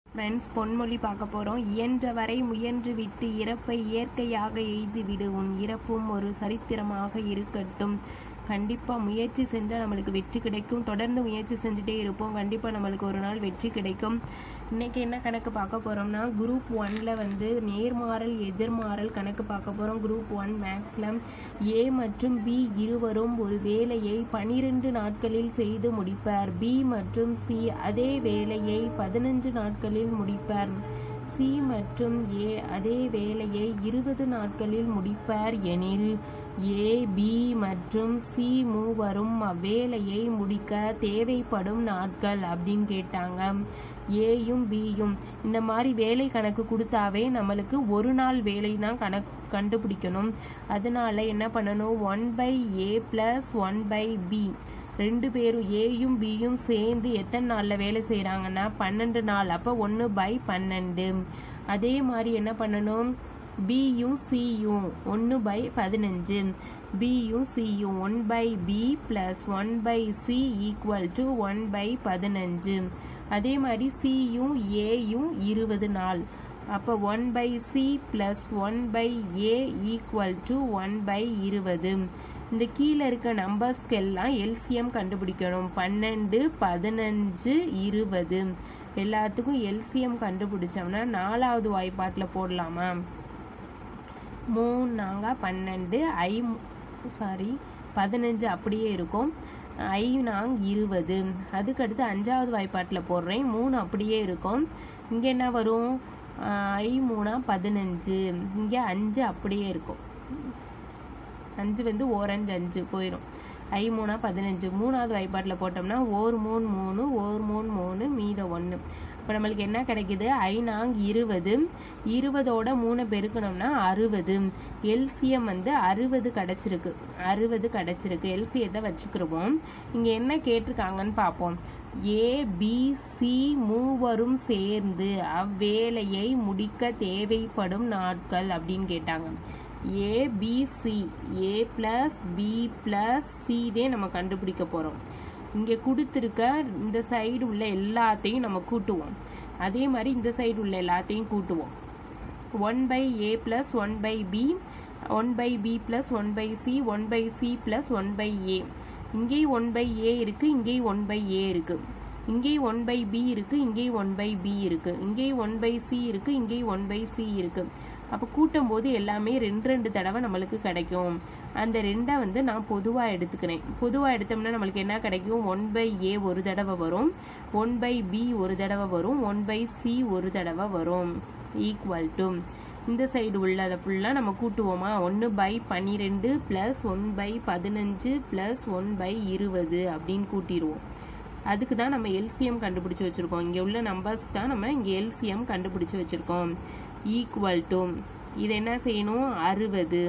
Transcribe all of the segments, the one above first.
friends பொன்மொழி பார்க்க போகிறோம் இயன்றவரை முயன்று விட்டு இறப்பை இயற்கையாக எய்துவிடு உன் இறப்பும் ஒரு சரித்திரமாக இருக்கட்டும் கண்டிப்பாக முயற்சி செஞ்சால் நம்மளுக்கு வெற்றி கிடைக்கும் தொடர்ந்து முயற்சி செஞ்சுட்டே இருப்போம் கண்டிப்பாக நம்மளுக்கு ஒரு நாள் வெற்றி கிடைக்கும் இன்றைக்கி என்ன கணக்கு பார்க்க போகிறோம்னா குரூப் ஒன்ல வந்து நேர்மாறல் எதிர்மாறல் கணக்கு பார்க்க போகிறோம் குரூப் ஒன் மேக்ஸில் ஏ மற்றும் பி இருவரும் ஒரு வேலையை பனிரெண்டு நாட்களில் செய்து முடிப்பார் பி மற்றும் சி அதே வேலையை பதினஞ்சு நாட்களில் முடிப்பார் சி மற்றும் ஏ அதே வேலையை இருபது நாட்களில் முடிப்பார் எனில் ஏ பி மற்றும் சி மூவரும் அவ்வேலையை முடிக்க தேவைப்படும் நாட்கள் அப்படின்னு கேட்டாங்க ஏயும் பியும் இந்த மாதிரி வேலை கணக்கு கொடுத்தாவே நம்மளுக்கு ஒரு நாள் வேலை தான் கணக்கு கண்டுபிடிக்கணும் அதனால என்ன பண்ணணும் one by A plus one by B ரெண்டு பேரும் ஏயும் பியும் சேர்ந்து எத்தனை நாளில் வேலை செய்கிறாங்கன்னா பன்னெண்டு நாள் அப்போ ஒன்று பை பன்னெண்டு அதே மாதிரி என்ன பண்ணணும் பியும் சியும் ஒன்று பை பதினஞ்சு பியும் சியும் one by B plus one by C equal to one by பதினஞ்சு அதே மாதிரி சியும் ஏயும் இருபது நாள் அப்போ one by C plus one by A equal to one by இருபது இந்த கீழே இருக்க நம்பர்ஸ்க்கெல்லாம் எல்சிஎம் கண்டுபிடிக்கணும் பன்னெண்டு பதினஞ்சு இருபது எல்லாத்துக்கும் எல்சிஎம் கண்டுபிடிச்சோம்னா நாலாவது வாய்ப்பாட்டில் போடலாமா மூணு நாங்கள் பன்னெண்டு ஐ சாரி பதினஞ்சு அப்படியே இருக்கும் ஐ நாங் இருபது அதுக்கடுத்து அஞ்சாவது வாய்ப்பாட்டில் போடுறேன் மூணு அப்படியே இருக்கும் இங்கே என்ன வரும் ஐ மூணா பதினஞ்சு இங்கே அஞ்சு அப்படியே இருக்கும் அஞ்சு வந்து ஓரஞ்சு அஞ்சு போயிடும் ஐ மூணா பதினஞ்சு மூணாவது வாய்ப்பாட்டில் போட்டோம்னா ஓர் மூணு மூணு ஓர் மூணு மூணு மீத ஒன்று இப்போ நம்மளுக்கு என்ன கிடைக்குது ஐ நாங் இருபது இருபதோட மூணு பெருக்கணும்னா அறுபது எல்சிஎம் வந்து அறுபது கிடச்சிருக்கு அறுபது கிடச்சிருக்கு எல்சியத்தை வச்சுக்கிருவோம் இங்கே என்ன கேட்டிருக்காங்கன்னு பார்ப்போம் ஏ பி சி மூவரும் சேர்ந்து அவ்வேலையை முடிக்க தேவைப்படும் நாட்கள் அப்படின்னு கேட்டாங்க A B C A plus B plus சிதே நம்ம கண்டுபிடிக்க போகிறோம் இங்கே கொடுத்துருக்க இந்த சைடு உள்ள எல்லாத்தையும் நம்ம கூட்டுவோம் அதே மாதிரி இந்த சைடு உள்ள எல்லாத்தையும் கூட்டுவோம் one by A plus one by B one by B plus one by C one by C plus one by A இங்கேயும் ஒன் பை ஏ இருக்குது இங்கேயும் ஒன் பை ஏ இருக்குது இங்கேயும் ஒன் பை பி இருக்குது இங்கேயும் ஒன் பை பி இருக்குது இங்கேயும் one by C இருக்குது இங்கேயும் ஒன் பை சி இருக்குது அப்போ கூட்டும் போது எல்லாமே ரெண்டு ரெண்டு தடவை நம்மளுக்கு கிடைக்கும் அந்த ரெண்டை வந்து நான் பொதுவாக எடுத்துக்கிறேன் பொதுவாக எடுத்தோம்னா நம்மளுக்கு என்ன கிடைக்கும் ஒன் பை ஏ ஒரு தடவை வரும் ஒன் பை பி ஒரு தடவை வரும் ஒன் பை சி ஒரு தடவை வரும் ஈக்குவல் டு இந்த சைடு உள்ளதை ஃபுல்லாக நம்ம கூட்டுவோமா ஒன்று பை பன்னிரெண்டு ப்ளஸ் ஒன் பை பதினஞ்சு ப்ளஸ் ஒன் பை இருபது அப்படின்னு கூட்டிடுவோம் அதுக்கு தான் நம்ம எல்சிஎம் கண்டுபிடிச்சி வச்சுருக்கோம் இங்கே உள்ள நம்பர்ஸ் தான் நம்ம இங்கே எல்சிஎம் கண்டுபிடிச்சி வச்சுருக்கோம் ஈக்குவல் டு இது என்ன செய்யணும் அறுபது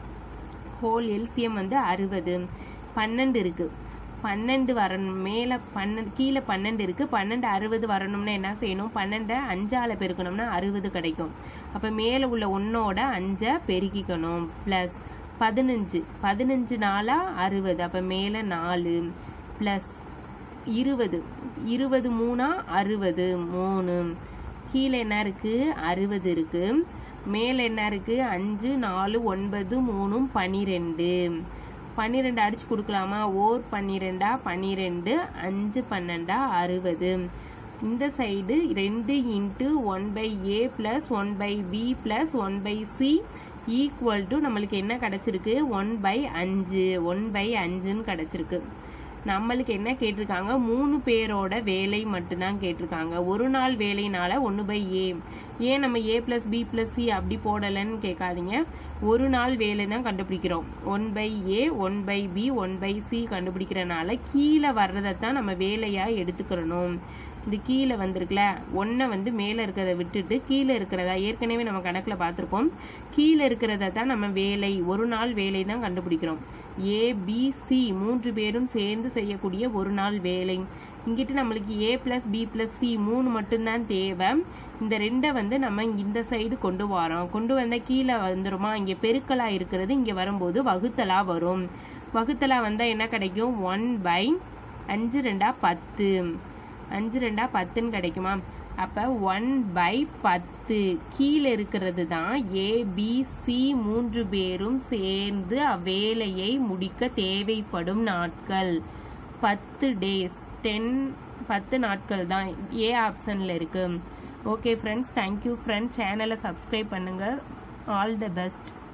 ஹோல் எல்சிஎம் வந்து அறுபது பன்னெண்டு இருக்குது பன்னெண்டு வரணும் மேலே பன்னெண்டு கீழே பன்னெண்டு இருக்குது பன்னெண்டு அறுபது வரணும்னா என்ன செய்யணும் பன்னெண்டை அஞ்சால் பெருக்கணும்னா அறுபது கிடைக்கும் அப்போ மேலே உள்ள ஒன்றோட அஞ்சை பெருக்கிக்கணும் ப்ளஸ் பதினஞ்சு பதினஞ்சு நாளாக அறுபது அப்போ மேலே நாலு ப்ளஸ் இருபது இருபது மூணா அறுபது மூணு கீழே என்ன இருக்குது அறுபது இருக்குது மேலே என்ன இருக்குது அஞ்சு நாலு ஒன்பது மூணும் பன்னிரெண்டு பன்னிரெண்டு அடிச்சு கொடுக்கலாமா ஓர் பன்னிரெண்டா பன்னிரெண்டு அஞ்சு பன்னெண்டா அறுபது இந்த சைடு ரெண்டு into one by A plus one by B plus one by C equal to நம்மளுக்கு என்ன கிடச்சிருக்கு ஒன் பை அஞ்சு ஒன் பை அஞ்சுன்னு கிடச்சிருக்கு நம்மளுக்கு என்ன கேட்டிருக்காங்க மூணு பேரோட வேலை மட்டும்தான் கேட்டிருக்காங்க ஒரு நாள் வேலைனால ஒன்று பை ஏ ஏன் நம்ம A plus B plus C அப்படி போடலைன்னு கேட்காதீங்க ஒரு நாள் வேலை தான் கண்டுபிடிக்கிறோம் one by A one by B one by C கண்டுபிடிக்கிறனால கீழே வர்றதை தான் நம்ம வேலையாக எடுத்துக்கிறணும் இந்த கீழே வந்திருக்குல ஒன்றை வந்து மேலே இருக்கிறத விட்டுட்டு கீழே இருக்கிறதா ஏற்கனவே நம்ம கணக்கில் பார்த்துருப்போம் கீழே இருக்கிறத தான் நம்ம வேலை ஒரு நாள் வேலை தான் கண்டுபிடிக்கிறோம் ஏ பி சி மூன்று பேரும் சேர்ந்து செய்யக்கூடிய ஒரு நாள் வேலை இங்கிட்டு நம்மளுக்கு A plus B plus C மூணு மட்டும்தான் தேவை இந்த ரெண்டை வந்து நம்ம இந்த சைடு கொண்டு வரோம் கொண்டு வந்த கீழே வந்துருமா இங்கே பெருக்கலா இருக்கிறது இங்கே வரும்போது வகுத்தலா வரும் வகுத்தலா வந்தால் என்ன கிடைக்கும் ஒன் பை அஞ்சு ரெண்டா பத்து அஞ்சு ரெண்டா பத்துன்னு கிடைக்குமா அப்போ ஒன் பை பத்து கீழே இருக்கிறது தான் ஏபிசி மூன்று பேரும் சேர்ந்து அவ்வேலையை முடிக்க தேவைப்படும் நாட்கள் பத்து டேஸ் டென் பத்து நாட்கள் தான் ஏ ஆப்ஷனில் இருக்கு ஓகே ஃப்ரெண்ட்ஸ் தேங்க்யூ ஃப்ரெண்ட்ஸ் சேனலை சப்ஸ்கிரைப் பண்ணுங்கள் ஆல் த பெஸ்ட்